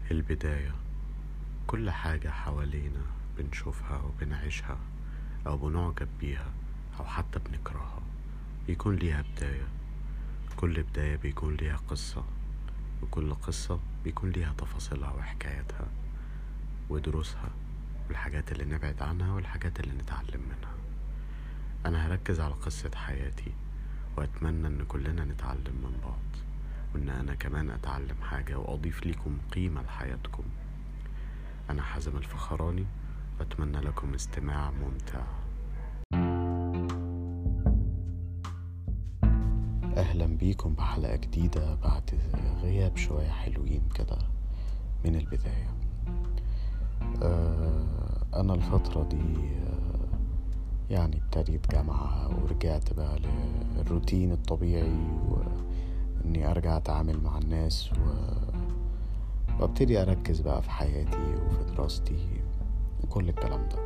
البداية كل حاجة حوالينا بنشوفها وبنعيشها أو بنعجب بيها أو حتى بنكرهها بيكون ليها بداية كل بداية بيكون ليها قصة وكل قصة بيكون ليها تفاصيلها وحكاياتها ودروسها والحاجات اللي نبعد عنها والحاجات اللي نتعلم منها أنا هركز على قصة حياتي وأتمنى إن كلنا نتعلم من بعض وإن أنا كمان أتعلم حاجة وأضيف لكم قيمة لحياتكم أنا حازم الفخراني وأتمنى لكم استماع ممتع أهلا بيكم بحلقة جديدة بعد غياب شوية حلوين كده من البداية آه، أنا الفترة دي آه، يعني ابتديت جامعة ورجعت بقى للروتين الطبيعي وإني أرجع أتعامل مع الناس و... وابتدي أركز بقى في حياتي وفي دراستي وكل الكلام ده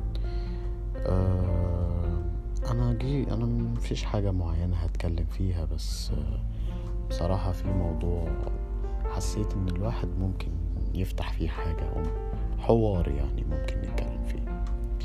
آه، أنا جي أنا مفيش حاجة معينة هتكلم فيها بس آه، بصراحة في موضوع حسيت إن الواحد ممكن يفتح فيه حاجة أو حوار يعني ممكن نتكلم فيه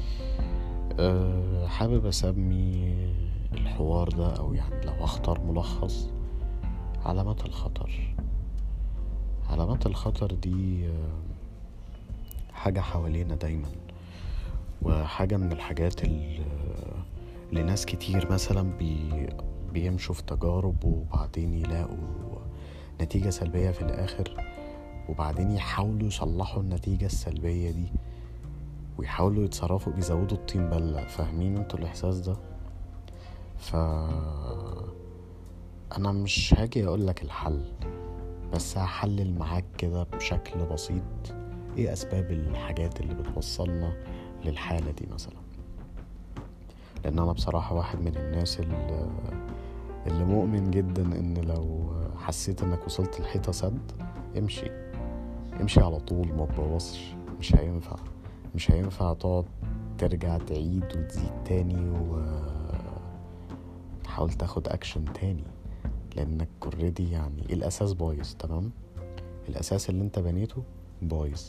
أه حابب أسمي الحوار ده أو يعني لو أختار ملخص علامات الخطر علامات الخطر دي آه، حاجة حوالينا دايما وحاجة من الحاجات اللي, اللي ناس كتير مثلا بي بيمشوا في تجارب وبعدين يلاقوا نتيجة سلبية في الآخر وبعدين يحاولوا يصلحوا النتيجة السلبية دي ويحاولوا يتصرفوا بيزودوا الطين بلة فاهمين انتوا الإحساس ده ف أنا مش هاجي أقولك الحل بس هحلل معاك كده بشكل بسيط ايه أسباب الحاجات اللي بتوصلنا للحالة دي مثلا لأن أنا بصراحة واحد من الناس اللي, اللي مؤمن جدا إن لو حسيت إنك وصلت الحيطة سد امشي امشي على طول ما تبوظش مش هينفع مش هينفع تقعد ترجع تعيد وتزيد تاني و تحاول تاخد اكشن تاني لانك اوريدي يعني الاساس بايظ تمام الاساس اللي انت بنيته بايظ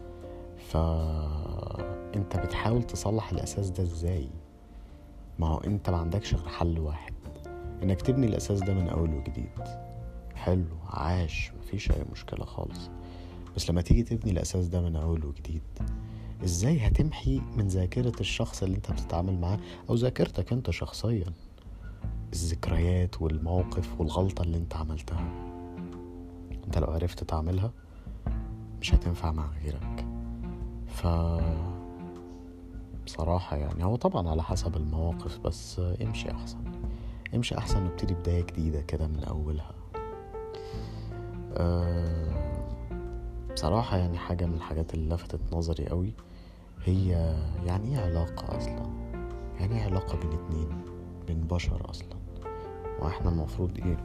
فانت بتحاول تصلح الاساس ده ازاي ما هو انت ما عندكش غير حل واحد انك تبني الاساس ده من اول وجديد حلو عاش مفيش اي مشكلة خالص بس لما تيجي تبني الاساس ده من اول وجديد ازاي هتمحي من ذاكرة الشخص اللي انت بتتعامل معاه او ذاكرتك انت شخصيا الذكريات والموقف والغلطة اللي انت عملتها انت لو عرفت تعملها مش هتنفع مع غيرك ف بصراحة يعني هو طبعا على حسب المواقف بس امشي احسن امشي احسن وابتدي بداية جديدة كده من اولها أه بصراحة يعني حاجة من الحاجات اللي لفتت نظري قوي هي يعني ايه علاقة اصلا يعني ايه علاقة بين اتنين بين بشر اصلا واحنا المفروض ايه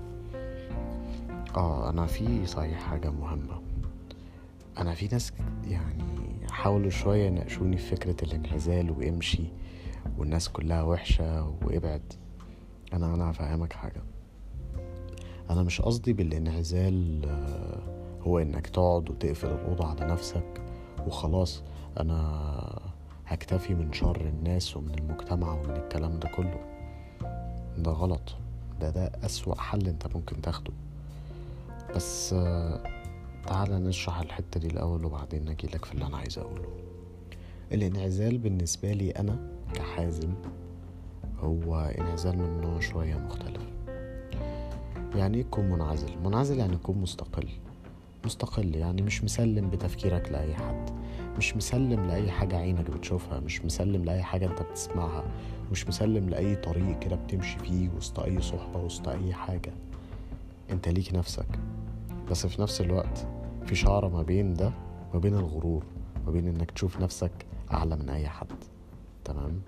اه انا في صحيح حاجة مهمة انا في ناس يعني حاولوا شوية يناقشوني في فكرة الانعزال وامشي والناس كلها وحشة وابعد انا انا هفهمك حاجة انا مش قصدي بالانعزال آه، هو انك تقعد وتقفل الاوضه على نفسك وخلاص انا هكتفي من شر الناس ومن المجتمع ومن الكلام ده كله ده غلط ده ده اسوأ حل انت ممكن تاخده بس آه، تعالى نشرح الحتة دي الأول وبعدين نجيلك في اللي أنا عايز أقوله الانعزال بالنسبة لي أنا كحازم هو انعزال من نوع شوية مختلف يعني ايه تكون منعزل منعزل يعني تكون مستقل مستقل يعني مش مسلم بتفكيرك لأي حد مش مسلم لأي حاجة عينك بتشوفها مش مسلم لأي حاجة انت بتسمعها مش مسلم لأي طريق كده بتمشي فيه وسط أي صحبة وسط أي حاجة انت ليك نفسك بس في نفس الوقت في شعرة ما بين ده وما بين الغرور ما بين انك تشوف نفسك أعلى من أي حد تمام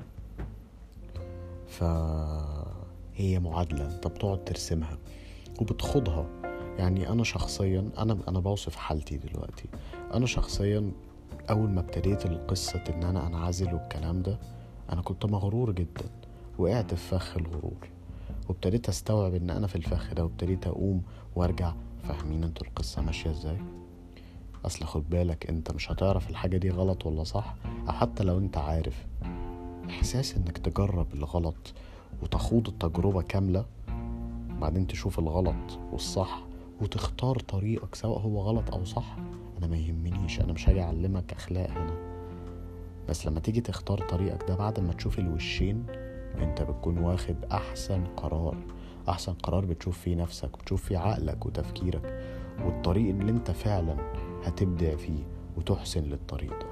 فهي معادلة انت بتقعد ترسمها وبتخوضها يعني انا شخصيا انا انا بوصف حالتي دلوقتي انا شخصيا اول ما ابتديت القصة ان انا انعزل والكلام ده انا كنت مغرور جدا وقعت في فخ الغرور وابتديت استوعب ان انا في الفخ ده وابتديت اقوم وارجع فاهمين انتوا القصة ماشية ازاي اصل خد بالك انت مش هتعرف الحاجة دي غلط ولا صح او حتى لو انت عارف احساس انك تجرب الغلط وتخوض التجربة كاملة بعدين تشوف الغلط والصح وتختار طريقك سواء هو غلط او صح انا ما يهمنيش انا مش هاجي اعلمك اخلاق هنا بس لما تيجي تختار طريقك ده بعد ما تشوف الوشين انت بتكون واخد احسن قرار احسن قرار بتشوف فيه نفسك بتشوف فيه عقلك وتفكيرك والطريق اللي انت فعلا هتبدع فيه وتحسن للطريق ده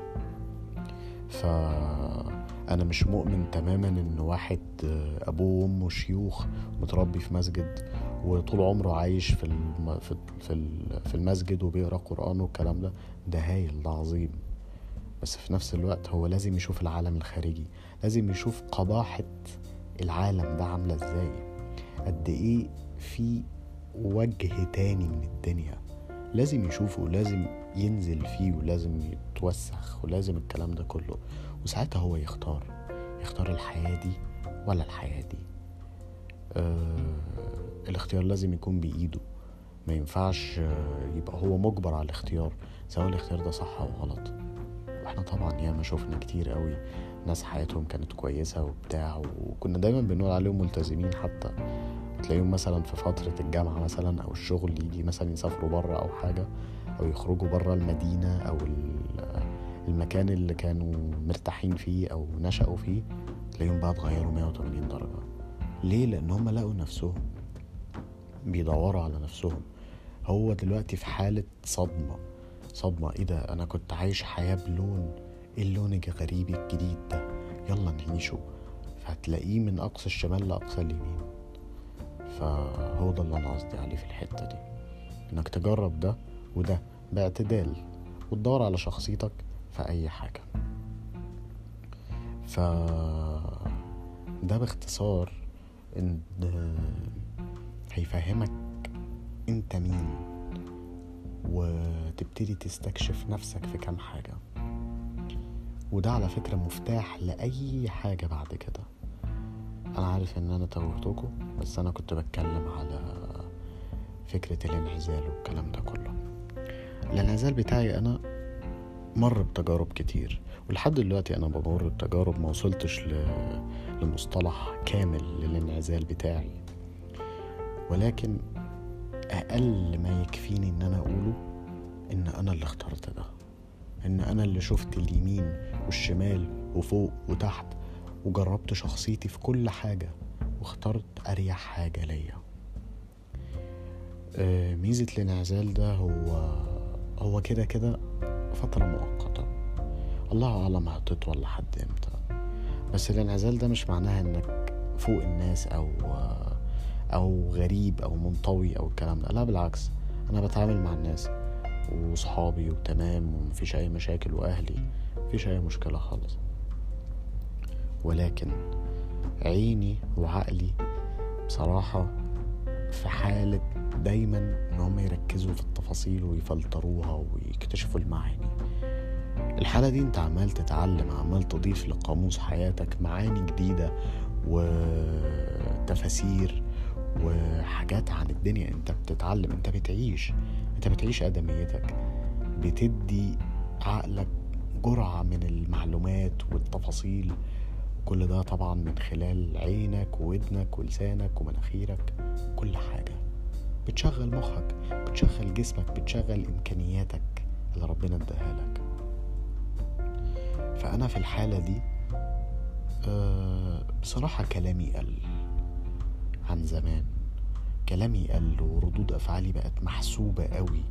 فأنا مش مؤمن تماما إن واحد أبوه وأمه شيوخ متربي في مسجد وطول عمره عايش في الم... في في المسجد وبيقرا قرآن والكلام ده ده هايل ده عظيم بس في نفس الوقت هو لازم يشوف العالم الخارجي لازم يشوف قباحة العالم ده عاملة ازاي قد ايه في وجه تاني من الدنيا لازم يشوفه ولازم ينزل فيه ولازم يتوسخ ولازم الكلام ده كله وساعتها هو يختار يختار الحياة دي ولا الحياة دي آه الاختيار لازم يكون بإيده ما ينفعش يبقى هو مجبر على الاختيار سواء الاختيار ده صح أو غلط واحنا طبعا ياما شفنا كتير قوي ناس حياتهم كانت كويسة وبتاع وكنا دايما بنقول عليهم ملتزمين حتى تلاقيهم مثلا في فترة الجامعة مثلا أو الشغل يجي مثلا يسافروا بره أو حاجة أو يخرجوا بره المدينة أو المكان اللي كانوا مرتاحين فيه أو نشأوا فيه تلاقيهم بقى اتغيروا 180 درجة ليه؟ لأن هم لقوا نفسهم بيدوروا على نفسهم هو دلوقتي في حالة صدمة صدمة ايه ده انا كنت عايش حياة بلون ايه اللون الغريب الجديد ده يلا نعيشه فهتلاقيه من اقصى الشمال لاقصى اليمين فهو ده اللي انا قصدي عليه في الحتة دي انك تجرب ده وده باعتدال وتدور على شخصيتك في اي حاجة ف ده باختصار ان هيفهمك انت مين وتبتدي تستكشف نفسك في كام حاجة وده على فكرة مفتاح لأي حاجة بعد كده أنا عارف إن أنا توهتكم بس أنا كنت بتكلم على فكرة الانعزال والكلام ده كله الانعزال بتاعي أنا مر بتجارب كتير ولحد دلوقتي أنا بمر بتجارب ما وصلتش ل... لمصطلح كامل للانعزال بتاعي ولكن أقل ما يكفيني إن أنا أقوله إن أنا اللي اخترت ده إن أنا اللي شفت اليمين والشمال وفوق وتحت وجربت شخصيتي في كل حاجة واخترت أريح حاجة ليا آه، ميزة الانعزال ده هو هو كده كده فترة مؤقتة الله أعلم هتطول لحد امتى بس الانعزال ده مش معناها انك فوق الناس او او غريب او منطوي او الكلام ده لا بالعكس انا بتعامل مع الناس وصحابي وتمام ومفيش اي مشاكل واهلي مفيش اي مشكله خالص ولكن عيني وعقلي بصراحه في حاله دايما ان هم يركزوا في التفاصيل ويفلتروها ويكتشفوا المعاني الحالة دي انت عمال تتعلم عمال تضيف لقاموس حياتك معاني جديدة وتفاسير وحاجات عن الدنيا انت بتتعلم انت بتعيش انت بتعيش ادميتك بتدي عقلك جرعة من المعلومات والتفاصيل كل ده طبعا من خلال عينك وودنك ولسانك ومناخيرك كل حاجة بتشغل مخك بتشغل جسمك بتشغل إمكانياتك اللي ربنا اداها لك فأنا في الحالة دي أه بصراحة كلامي قل عن زمان كلامي قل وردود افعالي بقت محسوبة قوي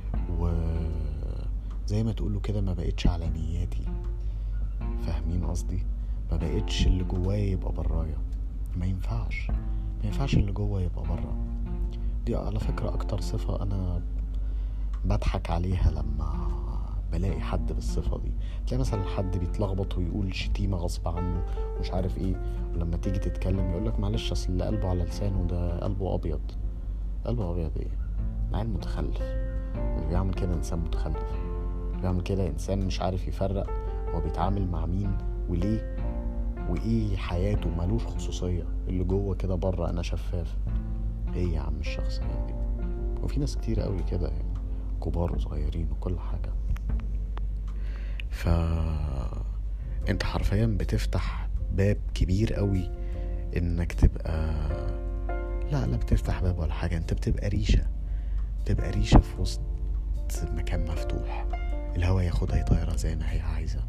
وزي ما تقولوا كده ما بقتش على نياتي فاهمين قصدي ما بقتش اللي جوايا يبقى برايا ما ينفعش ما ينفعش اللي جوا يبقى برا دي على فكرة اكتر صفة انا بضحك عليها لما بلاقي حد بالصفة دي تلاقي مثلا حد بيتلخبط ويقول شتيمة غصب عنه ومش عارف ايه ولما تيجي تتكلم يقول لك معلش اصل اللي قلبه على لسانه ده قلبه ابيض قلبه ابيض ايه مع متخلف اللي بيعمل كده انسان متخلف اللي بيعمل كده انسان مش عارف يفرق هو بيتعامل مع مين وليه وايه حياته ملوش خصوصية اللي جوه كده بره انا شفاف ايه يا عم الشخص دي وفي ناس كتير قوي كده يعني كبار وصغيرين وكل حاجة ف انت حرفيا بتفتح باب كبير قوي انك تبقى لا لا بتفتح باب ولا حاجة انت بتبقى ريشة بتبقى ريشة في وسط مكان مفتوح الهوا ياخدها يطيرها زي ما هي عايزة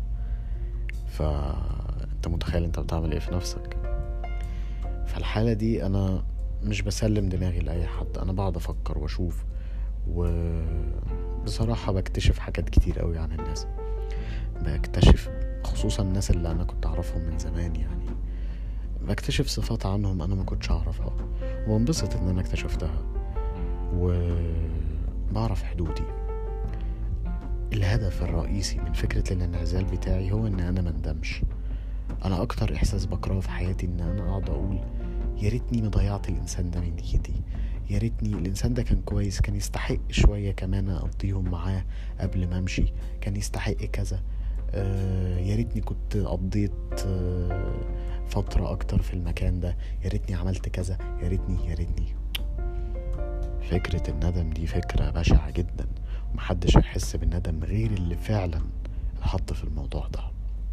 فانت متخيل انت بتعمل ايه في نفسك فالحالة دي انا مش بسلم دماغي لأي حد انا بقعد افكر واشوف وبصراحة بكتشف حاجات كتير قوي عن الناس بكتشف خصوصا الناس اللي انا كنت اعرفهم من زمان يعني بكتشف صفات عنهم انا ما كنتش اعرفها وانبسط ان انا اكتشفتها وبعرف حدودي الهدف الرئيسي من فكرة الانعزال بتاعي هو ان انا مندمش انا اكتر احساس بكرهه في حياتي ان انا اقعد اقول يا ريتني ما ضيعت الانسان ده من ايدي يا ريتني الانسان ده كان كويس كان يستحق شويه كمان اقضيهم معاه قبل ما امشي كان يستحق كذا آه يا ريتني كنت قضيت آه فتره اكتر في المكان ده يا ريتني عملت كذا يا ريتني يا ريتني فكرة الندم دي فكرة بشعة جدا ومحدش هيحس بالندم غير اللي فعلا اتحط في الموضوع ده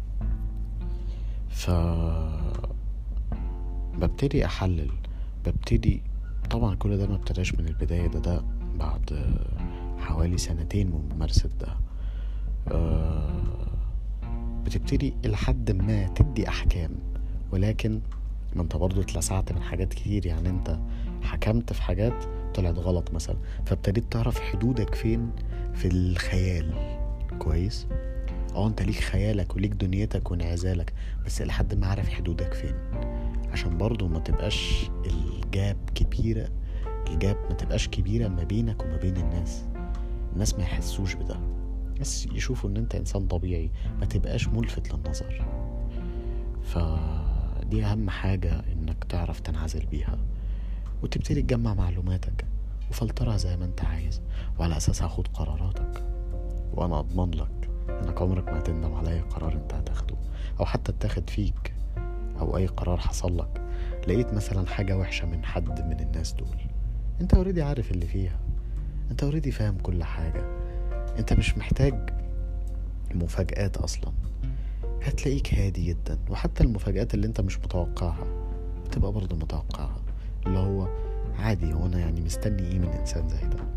ف ببتدي احلل ببتدي طبعا كل ده ما ابتداش من البداية ده ده بعد حوالي سنتين من ممارسة ده بتبتدي لحد ما تدي احكام ولكن ما انت برضو اتلسعت من حاجات كتير يعني انت حكمت في حاجات طلعت غلط مثلا فابتديت تعرف حدودك فين في الخيال كويس اه انت ليك خيالك وليك دنيتك وانعزالك بس لحد ما عارف حدودك فين عشان برضو ما تبقاش الجاب كبيرة الجاب ما تبقاش كبيرة ما بينك وما بين الناس الناس ما يحسوش بده بس يشوفوا ان انت انسان طبيعي ما تبقاش ملفت للنظر فدي اهم حاجة انك تعرف تنعزل بيها وتبتدي تجمع معلوماتك وفلترها زي ما انت عايز وعلى اساسها خد قراراتك وانا اضمن لك انك عمرك ما هتندم على اي قرار انت هتاخده او حتى اتاخد فيك او اي قرار حصل لك لقيت مثلا حاجة وحشة من حد من الناس دول انت اوريدي عارف اللي فيها انت اوريدي فاهم كل حاجة انت مش محتاج مفاجآت اصلا هتلاقيك هادي جدا وحتى المفاجآت اللي انت مش متوقعها بتبقى برضه متوقعها اللي هو عادي هو انا يعني مستني ايه من انسان زي ده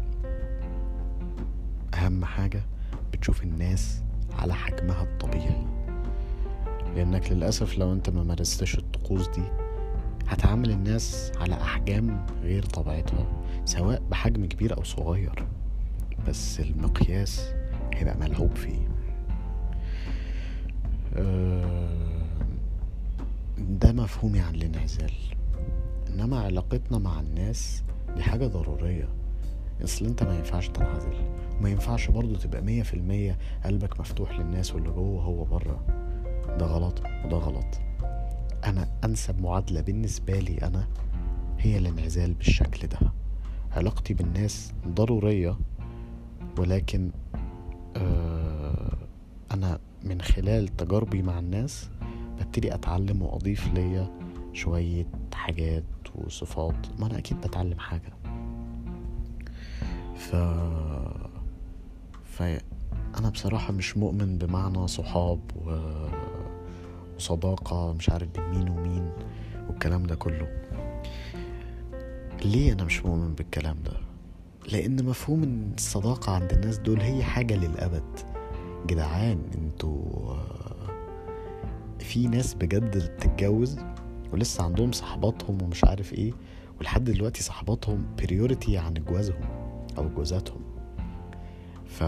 اهم حاجة بتشوف الناس على حجمها الطبيعي لانك للاسف لو انت ما مارستش الطقوس دي هتعامل الناس على احجام غير طبيعتها سواء بحجم كبير او صغير بس المقياس هيبقى ملعوب فيه ده مفهومي عن الانعزال انما علاقتنا مع الناس دي حاجة ضرورية اصل انت ما ينفعش تنعزل وما ينفعش برضو تبقى مية في المية قلبك مفتوح للناس واللي جوه هو بره ده غلط وده غلط انا انسب معادلة بالنسبة لي انا هي الانعزال بالشكل ده علاقتي بالناس ضرورية ولكن آه انا من خلال تجاربي مع الناس ببتدي اتعلم واضيف ليا شوية حاجات وصفات ما انا اكيد بتعلم حاجة ف ف انا بصراحة مش مؤمن بمعنى صحاب و... وصداقة مش عارف بين مين ومين والكلام ده كله ليه انا مش مؤمن بالكلام ده لان مفهوم ان الصداقة عند الناس دول هي حاجة للابد جدعان انتوا في ناس بجد بتتجوز ولسه عندهم صحباتهم ومش عارف ايه ولحد دلوقتي صحباتهم بريوريتي عن جوازهم او جوازاتهم ف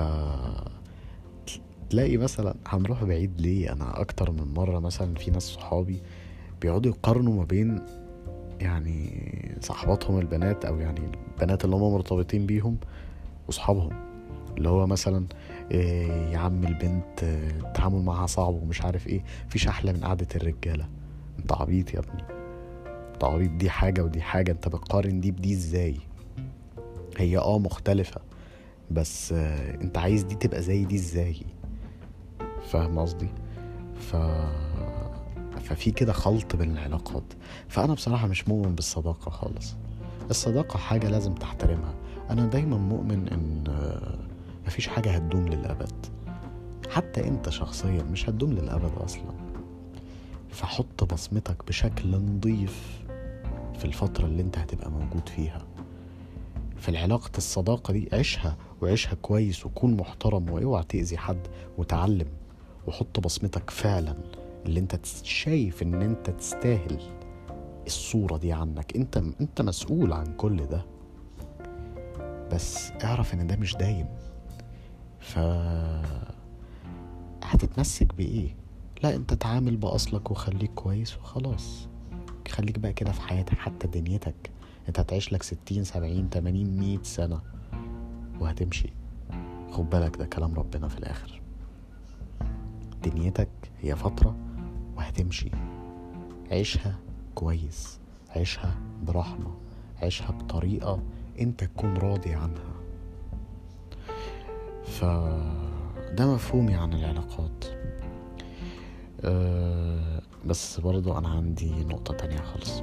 تلاقي مثلا هنروح بعيد ليه انا اكتر من مرة مثلا في ناس صحابي بيقعدوا يقارنوا ما بين يعني صحباتهم البنات او يعني البنات اللي هم مرتبطين بيهم وصحابهم اللي هو مثلا إيه يا عم البنت التعامل معاها صعب ومش عارف ايه مفيش احلى من قعدة الرجالة انت عبيط يا ابني انت عبيط دي حاجة ودي حاجة انت بتقارن دي بدي ازاي هي اه مختلفة بس آه انت عايز دي تبقى زي دي ازاي فاهم قصدي ف ففي كده خلط بين العلاقات فانا بصراحة مش مؤمن بالصداقة خالص الصداقة حاجة لازم تحترمها انا دايما مؤمن ان مفيش حاجة هتدوم للأبد حتى انت شخصيا مش هتدوم للأبد أصلا فحط بصمتك بشكل نظيف في الفترة اللي انت هتبقى موجود فيها في العلاقة الصداقة دي عيشها وعيشها كويس وكون محترم واوعى تأذي حد وتعلم وحط بصمتك فعلا اللي انت شايف ان انت تستاهل الصورة دي عنك انت انت مسؤول عن كل ده بس اعرف ان ده مش دايم ف هتتمسك بايه لا انت تعامل باصلك وخليك كويس وخلاص خليك بقى كده في حياتك حتى دنيتك انت هتعيش لك ستين سبعين تمانين مية سنة وهتمشي خد بالك ده كلام ربنا في الاخر دنيتك هي فترة وهتمشي عيشها كويس عيشها برحمة عيشها بطريقة انت تكون راضي عنها فده مفهومي عن العلاقات أه بس برضو انا عندي نقطة تانية خالص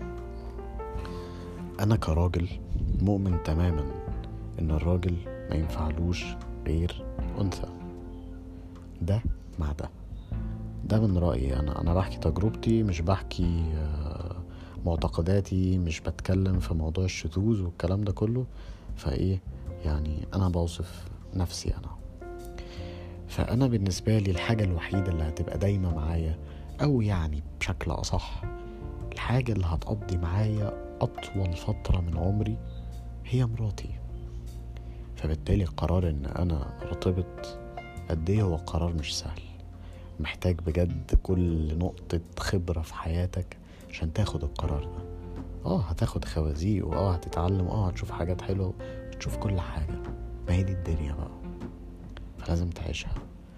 انا كراجل مؤمن تماما ان الراجل ما ينفعلوش غير انثى ده مع ده ده من رأيي أنا أنا بحكي تجربتي مش بحكي معتقداتي مش بتكلم في موضوع الشذوذ والكلام ده كله فإيه يعني أنا بوصف نفسي أنا فأنا بالنسبة لي الحاجة الوحيدة اللي هتبقى دايما معايا أو يعني بشكل أصح الحاجة اللي هتقضي معايا أطول فترة من عمري هي مراتي فبالتالي قرار إن أنا أرتبط قد إيه هو قرار مش سهل محتاج بجد كل نقطة خبرة في حياتك عشان تاخد القرار ده اه هتاخد خوازيق واه هتتعلم اه هتشوف حاجات حلوة وتشوف كل حاجة ما هي دي الدنيا بقى فلازم تعيشها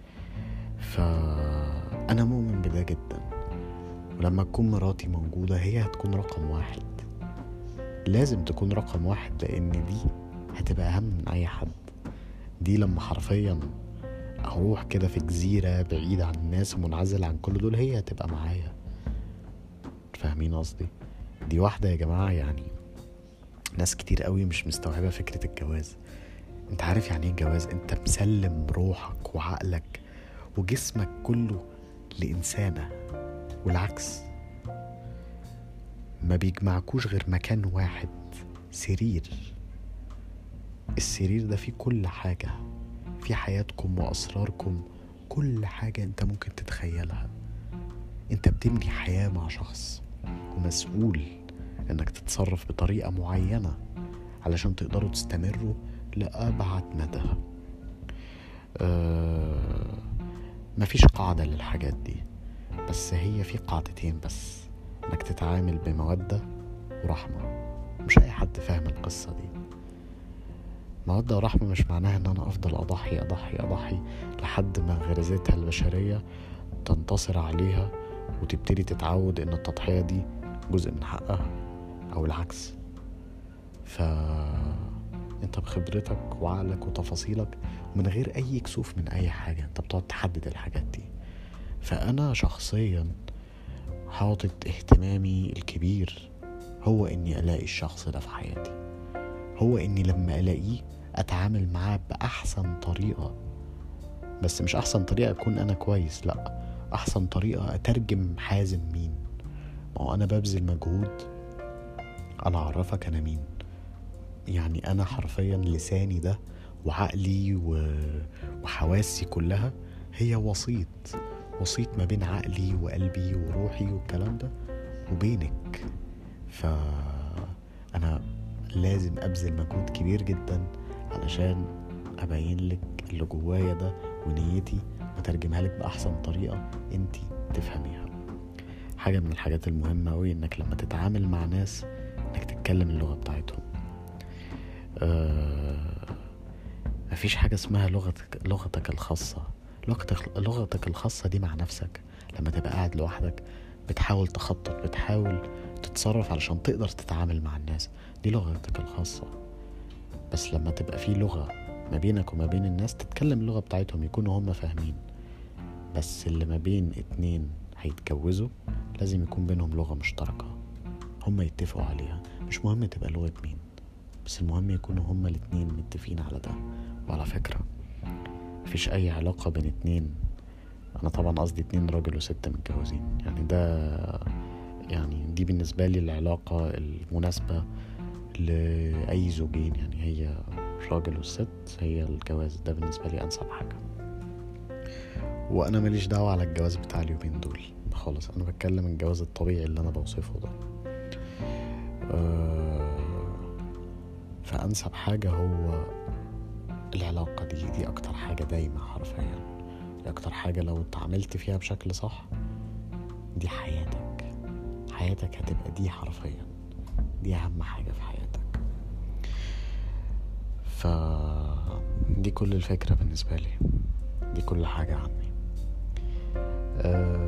فأنا مؤمن بده جدا ولما تكون مراتي موجودة هي هتكون رقم واحد لازم تكون رقم واحد لأن دي هتبقى أهم من أي حد دي لما حرفيا اروح كده في جزيرة بعيدة عن الناس ومنعزل عن كل دول هي هتبقى معايا فاهمين قصدي دي واحدة يا جماعة يعني ناس كتير قوي مش مستوعبة فكرة الجواز انت عارف يعني ايه الجواز انت مسلم روحك وعقلك وجسمك كله لإنسانة والعكس ما بيجمعكوش غير مكان واحد سرير السرير ده فيه كل حاجة في حياتكم وأسراركم كل حاجة أنت ممكن تتخيلها أنت بتبني حياة مع شخص ومسؤول إنك تتصرف بطريقة معينة علشان تقدروا تستمروا لأبعد مدى أه مفيش قاعدة للحاجات دي بس هي في قاعدتين بس إنك تتعامل بمودة ورحمة مش أي حد فاهم القصة دي مودة ورحمة مش معناها ان انا افضل اضحي اضحي اضحي لحد ما غريزتها البشرية تنتصر عليها وتبتدي تتعود ان التضحية دي جزء من حقها او العكس ف انت بخبرتك وعقلك وتفاصيلك من غير اي كسوف من اي حاجة انت بتقعد تحدد الحاجات دي فانا شخصيا حاطط اهتمامي الكبير هو اني الاقي الشخص ده في حياتي هو اني لما الاقيه اتعامل معاه باحسن طريقه بس مش احسن طريقه اكون انا كويس لا احسن طريقه اترجم حازم مين ما هو انا ببذل مجهود انا اعرفك انا مين يعني انا حرفيا لساني ده وعقلي و... وحواسي كلها هي وسيط وسيط ما بين عقلي وقلبي وروحي والكلام ده وبينك فأنا لازم أبذل مجهود كبير جدا علشان أبين لك اللي جوايا ده ونيتي وأترجمها لك بأحسن طريقة انتي تفهميها حاجة من الحاجات المهمة أوي إنك لما تتعامل مع ناس إنك تتكلم اللغة بتاعتهم آه مفيش حاجة اسمها لغتك لغتك الخاصة لغتك لغتك الخاصة دي مع نفسك لما تبقى قاعد لوحدك بتحاول تخطط بتحاول تتصرف علشان تقدر تتعامل مع الناس دي لغتك الخاصة بس لما تبقى في لغة ما بينك وما بين الناس تتكلم اللغة بتاعتهم يكونوا هم فاهمين بس اللي ما بين اتنين هيتجوزوا لازم يكون بينهم لغة مشتركة هم يتفقوا عليها مش مهم تبقى لغة مين بس المهم يكونوا هما الاتنين متفقين على ده وعلى فكرة مفيش اي علاقة بين اتنين انا طبعا قصدي اتنين راجل وست متجوزين يعني ده يعني دي بالنسبة لي العلاقة المناسبة لأي زوجين يعني هي الراجل والست هي الجواز ده بالنسبة لي أنسب حاجة وأنا ماليش دعوة على الجواز بتاع اليومين دول خالص أنا بتكلم الجواز الطبيعي اللي أنا بوصفه ده أه فأنسب حاجة هو العلاقة دي دي أكتر حاجة دايمة حرفيا دي أكتر حاجة لو اتعاملت فيها بشكل صح دي حياتك حياتك هتبقى دي حرفيا دي أهم حاجة في حياتك ف دي كل الفكرة بالنسبة لي دي كل حاجة عني أه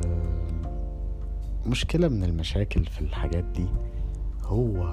مشكلة من المشاكل في الحاجات دي هو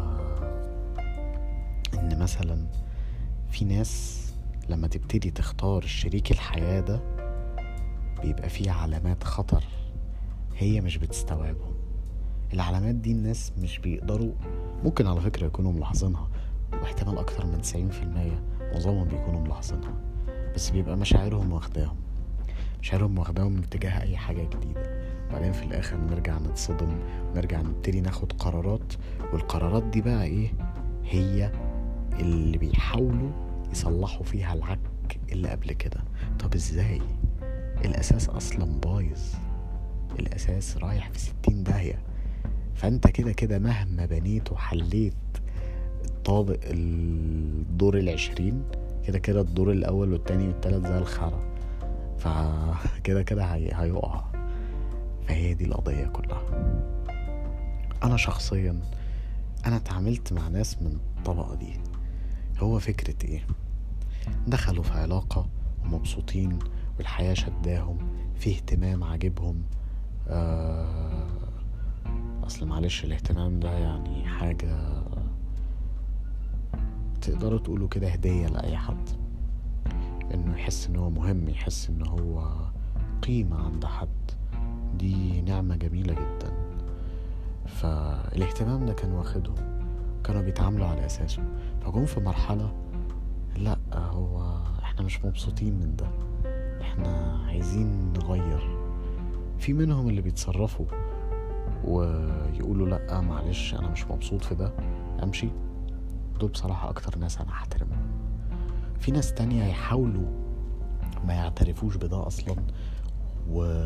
ان مثلا في ناس لما تبتدي تختار شريك الحياة ده بيبقى فيه علامات خطر هي مش بتستوعبهم العلامات دي الناس مش بيقدروا ممكن على فكرة يكونوا ملاحظينها واحتمال أكتر من تسعين في المية معظمهم بيكونوا ملاحظينها بس بيبقى مشاعرهم واخداهم مشاعرهم واخداهم من اتجاه أي حاجة جديدة بعدين في الآخر نرجع نتصدم ونرجع نبتدي ناخد قرارات والقرارات دي بقى إيه هي اللي بيحاولوا يصلحوا فيها العك اللي قبل كده طب ازاي الأساس أصلا بايظ الأساس رايح في ستين داهية فأنت كده كده مهما بنيت وحليت الطابق الدور العشرين كده كده الدور الأول والتاني والتالت زي الخرا فكده كده هي... هيقع فهي دي القضية كلها أنا شخصيا أنا اتعاملت مع ناس من الطبقة دي هو فكرة إيه دخلوا في علاقة ومبسوطين والحياة شداهم في اهتمام عاجبهم آه أصل معلش الاهتمام ده يعني حاجة تقدروا تقولوا كده هدية لأي حد إنه يحس إن هو مهم يحس إن هو قيمة عند حد دي نعمة جميلة جدا فالاهتمام ده كان واخدهم كانوا بيتعاملوا على أساسه فجم في مرحلة لأ هو احنا مش مبسوطين من ده احنا عايزين نغير في منهم اللي بيتصرفوا ويقولوا لأ معلش أنا مش مبسوط في ده أمشي دول بصراحة أكتر ناس أنا أحترمهم في ناس تانية يحاولوا ما يعترفوش بده أصلا و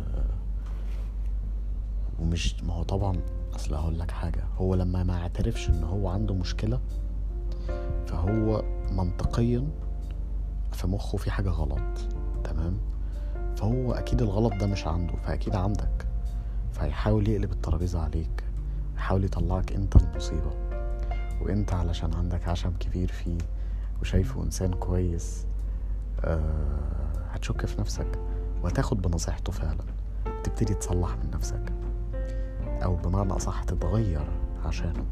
ومش ما هو طبعا اصل هقول لك حاجه هو لما ما يعترفش ان هو عنده مشكله فهو منطقيا في مخه في حاجه غلط تمام فهو اكيد الغلط ده مش عنده فاكيد عندك فهيحاول يقلب الترابيزه عليك يحاول يطلعك انت المصيبه وانت علشان عندك عشم كبير فيه وشايفه انسان كويس آه هتشك في نفسك وهتاخد بنصيحته فعلا تبتدي تصلح من نفسك او بمعنى اصح تتغير عشانه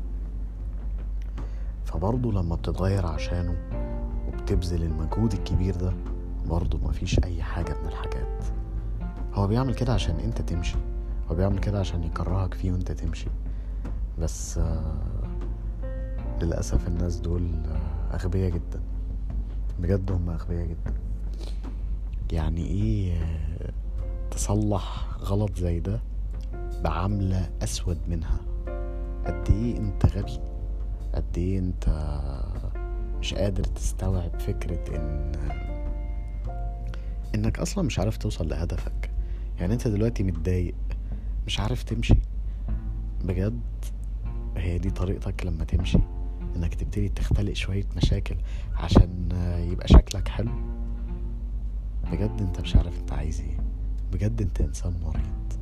فبرضه لما بتتغير عشانه وبتبذل المجهود الكبير ده برضه مفيش اي حاجة من الحاجات هو بيعمل كده عشان انت تمشي هو بيعمل كده عشان يكرهك فيه وانت تمشي بس آه للأسف الناس دول آه أغبياء جدا بجد هم أغبياء جدا يعني ايه آه تصلح غلط زي ده بعملة أسود منها قد إيه أنت غبي قد إيه أنت مش قادر تستوعب فكرة إن إنك أصلا مش عارف توصل لهدفك يعني أنت دلوقتي متضايق مش عارف تمشي بجد هي دي طريقتك لما تمشي إنك تبتدي تختلق شوية مشاكل عشان يبقى شكلك حلو بجد أنت مش عارف أنت عايز إيه بجد أنت إنسان مريض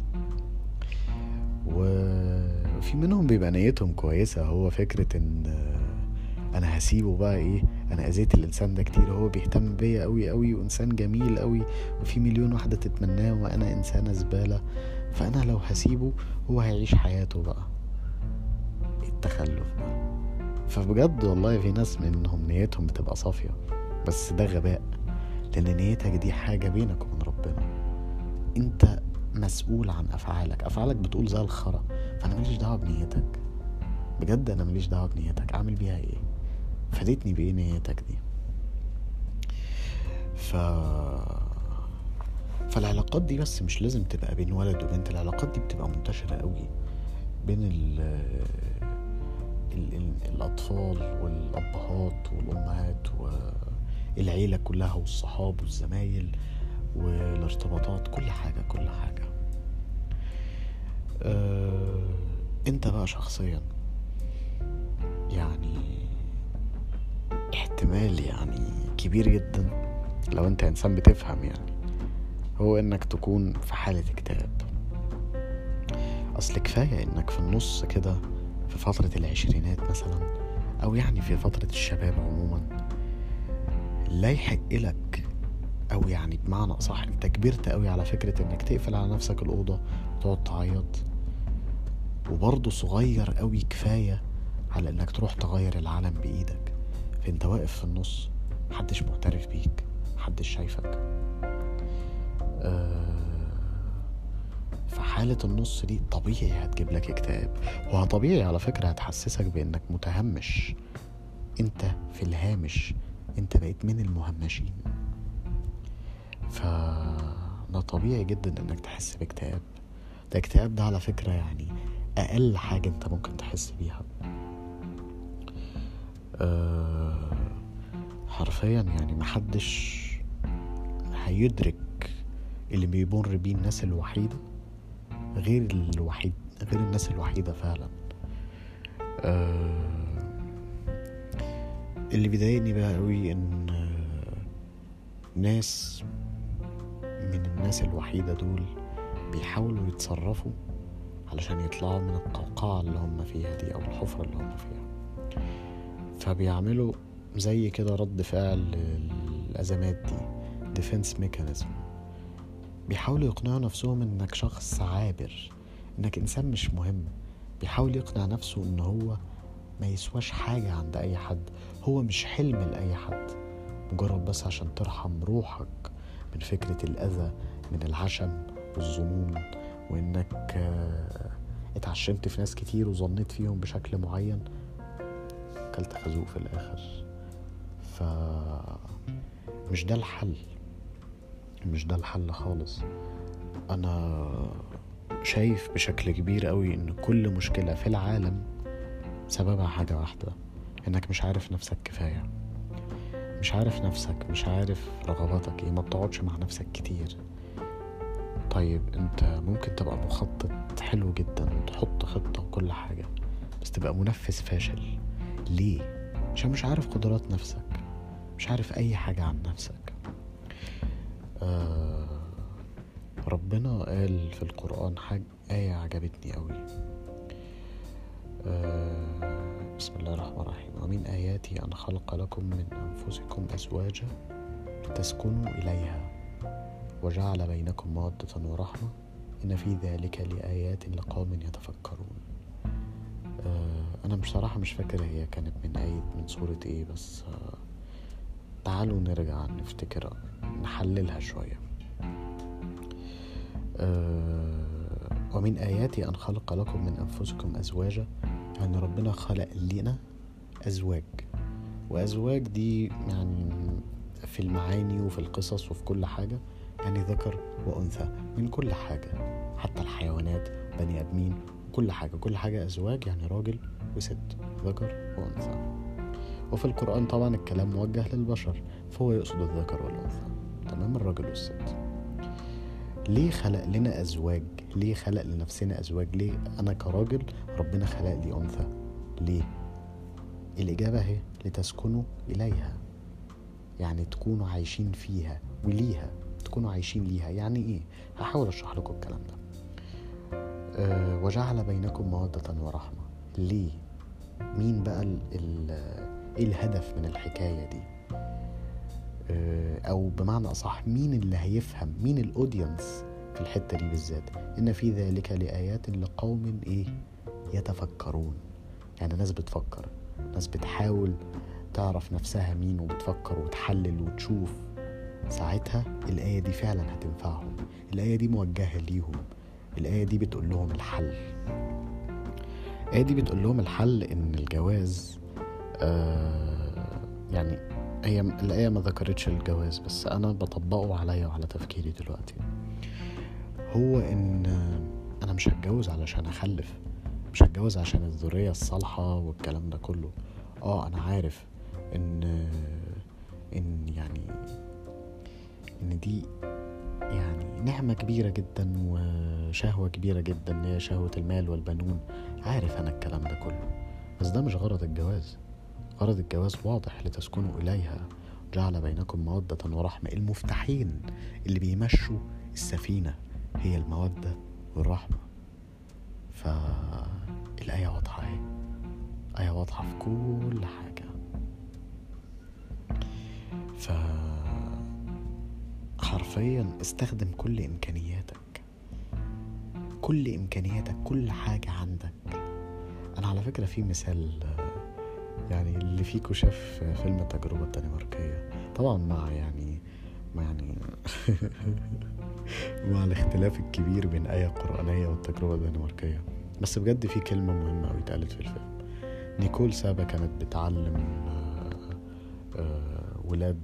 وفي منهم بيبقى نيتهم كويسة هو فكرة ان انا هسيبه بقى ايه انا اذيت الانسان ده كتير هو بيهتم بيا قوي قوي وانسان جميل قوي وفي مليون واحدة تتمناه وانا انسانة زبالة فانا لو هسيبه هو هيعيش حياته بقى التخلف بقى فبجد والله في ناس منهم نيتهم بتبقى صافية بس ده غباء لان نيتك دي حاجة بينك وبين ربنا انت مسؤول عن افعالك افعالك بتقول زي الخرا فانا ماليش دعوه بنيتك بجد انا ماليش دعوه بنيتك اعمل بيها ايه فادتني بايه نيتك دي ف فالعلاقات دي بس مش لازم تبقى بين ولد وبنت العلاقات دي بتبقى منتشرة قوي بين ال ال ال الأطفال والأبهات والأمهات والعيلة كلها والصحاب والزمايل والارتباطات كل حاجة كل حاجة أه انت بقى شخصيا يعني احتمال يعني كبير جدا لو انت انسان بتفهم يعني هو انك تكون في حالة اكتئاب اصل كفاية انك في النص كده في فترة العشرينات مثلا او يعني في فترة الشباب عموما لا يحق لك او يعني بمعنى اصح انت كبرت قوي على فكرة انك تقفل على نفسك الاوضة وتقعد تعيط وبرضه صغير قوي كفاية على انك تروح تغير العالم بايدك فانت واقف في النص محدش معترف بيك محدش شايفك آه فحالة النص دي طبيعي هتجيب لك اكتئاب وطبيعي على فكرة هتحسسك بانك متهمش انت في الهامش انت بقيت من المهمشين فده طبيعي جدا انك تحس باكتئاب ده اكتئاب ده على فكرة يعني اقل حاجة انت ممكن تحس بيها أه حرفيا يعني محدش هيدرك اللي بيمر بيه الناس الوحيدة غير الوحيد غير الناس الوحيدة فعلا أه اللي بيضايقني بقى قوي ان ناس من الناس الوحيدة دول بيحاولوا يتصرفوا علشان يطلعوا من القوقعة اللي هم فيها دي أو الحفرة اللي هم فيها فبيعملوا زي كده رد فعل للأزمات دي defense mechanism بيحاولوا يقنعوا نفسهم انك شخص عابر انك انسان مش مهم بيحاول يقنع نفسه ان هو ما يسواش حاجة عند اي حد هو مش حلم لأي حد مجرد بس عشان ترحم روحك من فكرة الأذى من العشم والظنون وإنك اتعشمت في ناس كتير وظنيت فيهم بشكل معين كلت خازوق في الآخر ف مش ده الحل مش ده الحل خالص أنا شايف بشكل كبير قوي إن كل مشكلة في العالم سببها حاجة واحدة إنك مش عارف نفسك كفاية مش عارف نفسك مش عارف رغباتك ايه ما بتقعدش مع نفسك كتير طيب انت ممكن تبقى مخطط حلو جدا وتحط خطة وكل حاجة بس تبقى منفذ فاشل ليه عشان مش عارف قدرات نفسك مش عارف اي حاجة عن نفسك آه ربنا قال في القرآن حاجة آية عجبتني قوي آه بسم الله الرحمن الرحيم ومن آياتي أن خلق لكم من أنفسكم أزواجا لتسكنوا إليها وجعل بينكم مودة ورحمة إن في ذلك لآيات لقوم يتفكرون آه أنا بصراحة مش فاكر هي كانت من آية من سورة إيه بس آه تعالوا نرجع نفتكر نحللها شوية آه ومن آياتي أن خلق لكم من أنفسكم أزواجا يعني ربنا خلق لنا أزواج وأزواج دي يعني في المعاني وفي القصص وفي كل حاجة يعني ذكر وأنثى من كل حاجة حتى الحيوانات بني آدمين كل حاجة كل حاجة أزواج يعني راجل وست ذكر وأنثى وفي القرآن طبعا الكلام موجه للبشر فهو يقصد الذكر والأنثى تمام الراجل والست ليه خلق لنا أزواج ليه خلق لنفسنا أزواج ليه أنا كراجل ربنا خلق لي أنثى ليه الإجابة هي لتسكنوا إليها يعني تكونوا عايشين فيها وليها تكونوا عايشين ليها يعني إيه هحاول أشرح لكم الكلام ده أه وجعل بينكم مودة ورحمة ليه مين بقى ال ال إيه الهدف من الحكاية دي أه أو بمعنى أصح مين اللي هيفهم مين الأودينس في الحتة دي بالذات إن في ذلك لآيات لقوم إيه يتفكرون يعني ناس بتفكر ناس بتحاول تعرف نفسها مين وبتفكر وتحلل وتشوف ساعتها الآية دي فعلا هتنفعهم الآية دي موجهة ليهم الآية دي بتقول لهم الحل الآية دي بتقول لهم الحل إن الجواز آه يعني هي الآية ما ذكرتش الجواز بس أنا بطبقه عليا وعلى تفكيري دلوقتي هو إن أنا مش هتجوز علشان أخلف مش هتجوز عشان الذرية الصالحة والكلام ده كله اه أنا عارف إن إن يعني إن دي يعني نعمة كبيرة جدا وشهوة كبيرة جدا هي شهوة المال والبنون عارف أنا الكلام ده كله بس ده مش غرض الجواز غرض الجواز واضح لتسكنوا إليها جعل بينكم مودة ورحمة المفتاحين اللي بيمشوا السفينة هي المودة والرحمة فالآية واضحة اهي آية واضحة في كل حاجة ف حرفيا استخدم كل إمكانياتك كل إمكانياتك كل حاجة عندك أنا على فكرة في مثال يعني اللي فيكو شاف فيلم التجربة الدنماركية طبعا مع يعني مع يعني مع الاختلاف الكبير بين آية قرآنية والتجربة الدنماركية بس بجد في كلمة مهمة أوي اتقالت في الفيلم نيكول سابا كانت بتعلم آه، آه، ولاد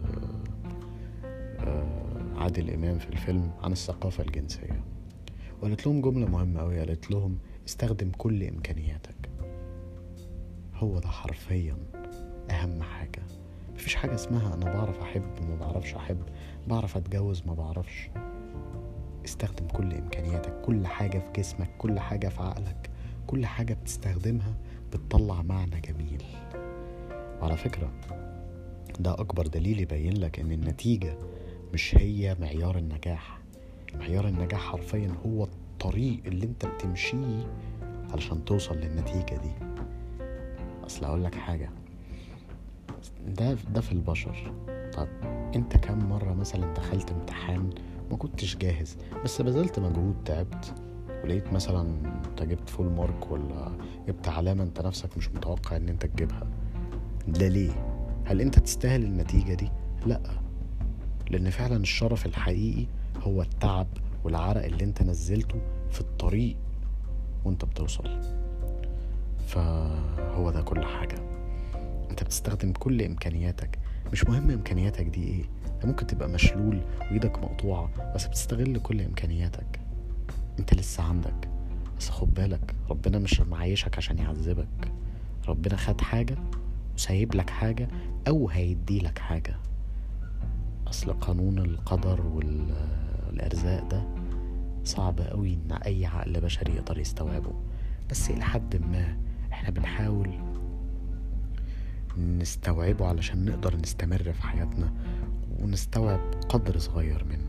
آه، عادل إمام في الفيلم عن الثقافة الجنسية وقالت لهم جملة مهمة أوي قالت لهم استخدم كل إمكانياتك هو ده حرفيا أهم حاجة مفيش حاجة اسمها أنا بعرف أحب وما بعرفش أحب بعرف أتجوز ما بعرفش استخدم كل إمكانياتك كل حاجة في جسمك كل حاجة في عقلك كل حاجة بتستخدمها بتطلع معنى جميل وعلى فكرة ده أكبر دليل يبين لك إن النتيجة مش هي معيار النجاح معيار النجاح حرفيا هو الطريق اللي انت بتمشيه علشان توصل للنتيجة دي أصل أقول لك حاجة ده ده في البشر طب انت كم مرة مثلا دخلت امتحان ما كنتش جاهز بس بذلت مجهود تعبت ولقيت مثلا انت جبت فول مارك ولا جبت علامة انت نفسك مش متوقع ان انت تجيبها ده ليه هل انت تستاهل النتيجة دي لا لان فعلا الشرف الحقيقي هو التعب والعرق اللي انت نزلته في الطريق وانت بتوصل فهو ده كل حاجة انت بتستخدم كل امكانياتك مش مهم امكانياتك دي ايه انت ممكن تبقى مشلول وايدك مقطوعة بس بتستغل كل امكانياتك انت لسه عندك بس خد بالك ربنا مش معيشك عشان يعذبك ربنا خد حاجة وسايب لك حاجة او هيدي لك حاجة اصل قانون القدر والارزاق ده صعب قوي ان اي عقل بشري يقدر يستوعبه بس الى حد ما احنا بنحاول نستوعبه علشان نقدر نستمر في حياتنا ونستوعب قدر صغير منه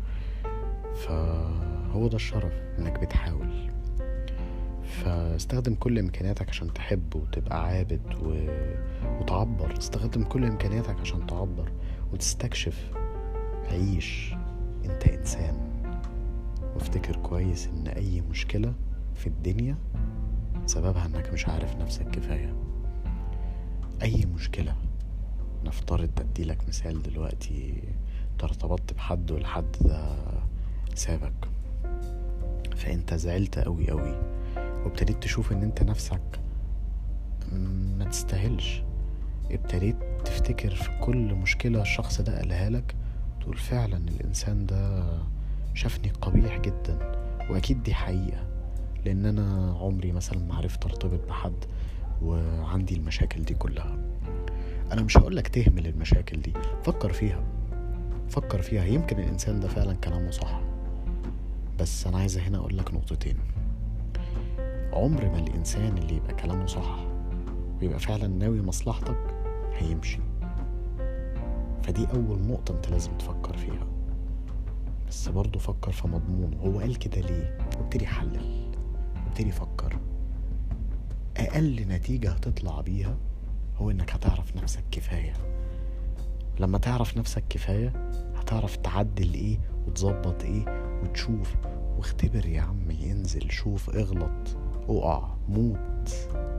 فهو ده الشرف انك بتحاول فاستخدم كل امكانياتك عشان تحب وتبقى عابد و... وتعبر استخدم كل امكانياتك عشان تعبر وتستكشف عيش انت انسان وافتكر كويس ان اي مشكلة في الدنيا سببها انك مش عارف نفسك كفاية اي مشكلة نفترض اديلك مثال دلوقتي ارتبطت بحد والحد ده سابك فانت زعلت قوي قوي وابتديت تشوف ان انت نفسك ما تستاهلش ابتديت تفتكر في كل مشكلة الشخص ده قالها لك تقول فعلا الإنسان ده شافني قبيح جدا وأكيد دي حقيقة لأن أنا عمري مثلا ما عرفت أرتبط بحد وعندي المشاكل دي كلها أنا مش هقولك تهمل المشاكل دي فكر فيها فكر فيها يمكن الإنسان ده فعلا كلامه صح بس أنا عايز هنا أقولك نقطتين عمر ما الإنسان اللي يبقى كلامه صح ويبقى فعلا ناوي مصلحتك هيمشي فدي أول نقطة أنت لازم تفكر فيها بس برضه فكر في مضمونه هو قال كده ليه وابتدي حلل وابتدي فكر أقل نتيجة هتطلع بيها هو إنك هتعرف نفسك كفاية لما تعرف نفسك كفاية هتعرف تعدل إيه وتظبط إيه وتشوف واختبر يا عم ينزل شوف اغلط اقع موت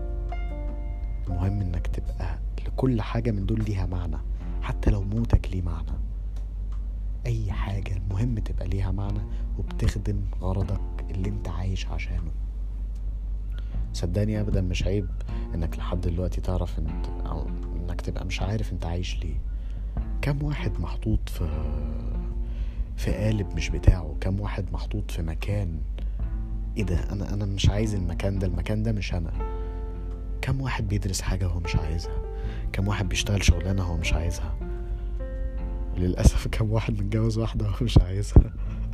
المهم انك تبقى لكل حاجة من دول ليها معنى حتى لو موتك ليه معنى اي حاجة المهم تبقى ليها معنى وبتخدم غرضك اللي انت عايش عشانه صدقني ابدا مش عيب انك لحد دلوقتي تعرف انت انك تبقى مش عارف انت عايش ليه كم واحد محطوط في في قالب مش بتاعه كم واحد محطوط في مكان ايه ده انا انا مش عايز المكان ده المكان ده مش انا كم واحد بيدرس حاجة هو مش عايزها كم واحد بيشتغل شغلانة هو مش عايزها للأسف كم واحد متجوز واحدة هو مش عايزها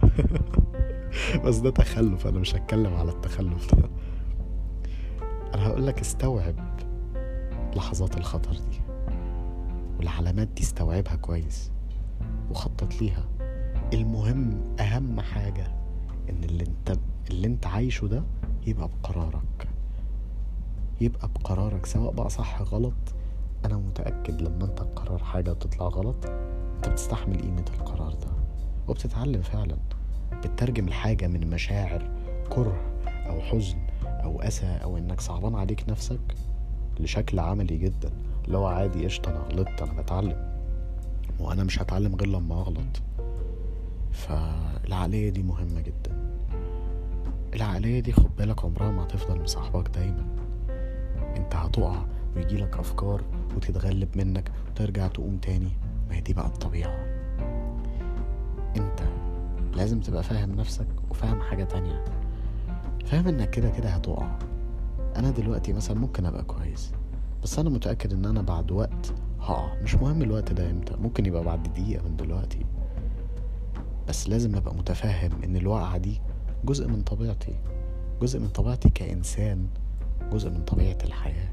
بس ده تخلف أنا مش هتكلم على التخلف ده أنا هقولك استوعب لحظات الخطر دي والعلامات دي استوعبها كويس وخطط ليها المهم أهم حاجة إن اللي انت اللي انت عايشه ده يبقى بقرارك يبقى بقرارك سواء بقى صح غلط انا متأكد لما انت تقرر حاجة وتطلع غلط انت بتستحمل قيمة القرار ده وبتتعلم فعلا بتترجم الحاجة من مشاعر كره او حزن او اسى او انك صعبان عليك نفسك لشكل عملي جدا اللي هو عادي قشطة انا غلطت انا بتعلم وانا مش هتعلم غير لما اغلط فالعقلية دي مهمة جدا العقلية دي خد بالك عمرها ما هتفضل مصاحباك دايما انت هتقع ويجيلك افكار وتتغلب منك وترجع تقوم تاني ما هي دي بقى الطبيعة انت لازم تبقى فاهم نفسك وفاهم حاجة تانية فاهم انك كده كده هتقع انا دلوقتي مثلا ممكن ابقى كويس بس انا متأكد ان انا بعد وقت هقع مش مهم الوقت ده امتى ممكن يبقى بعد دقيقة من دلوقتي بس لازم ابقى متفهم ان الوقعة دي جزء من طبيعتي جزء من طبيعتي كإنسان جزء من طبيعة الحياة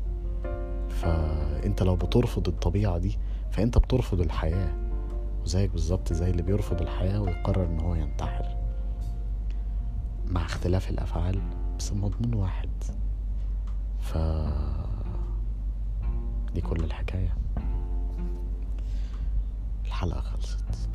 فأنت لو بترفض الطبيعة دي فأنت بترفض الحياة وزيك بالظبط زي اللي بيرفض الحياة ويقرر إن هو ينتحر مع اختلاف الأفعال بس المضمون واحد ف دي كل الحكاية الحلقة خلصت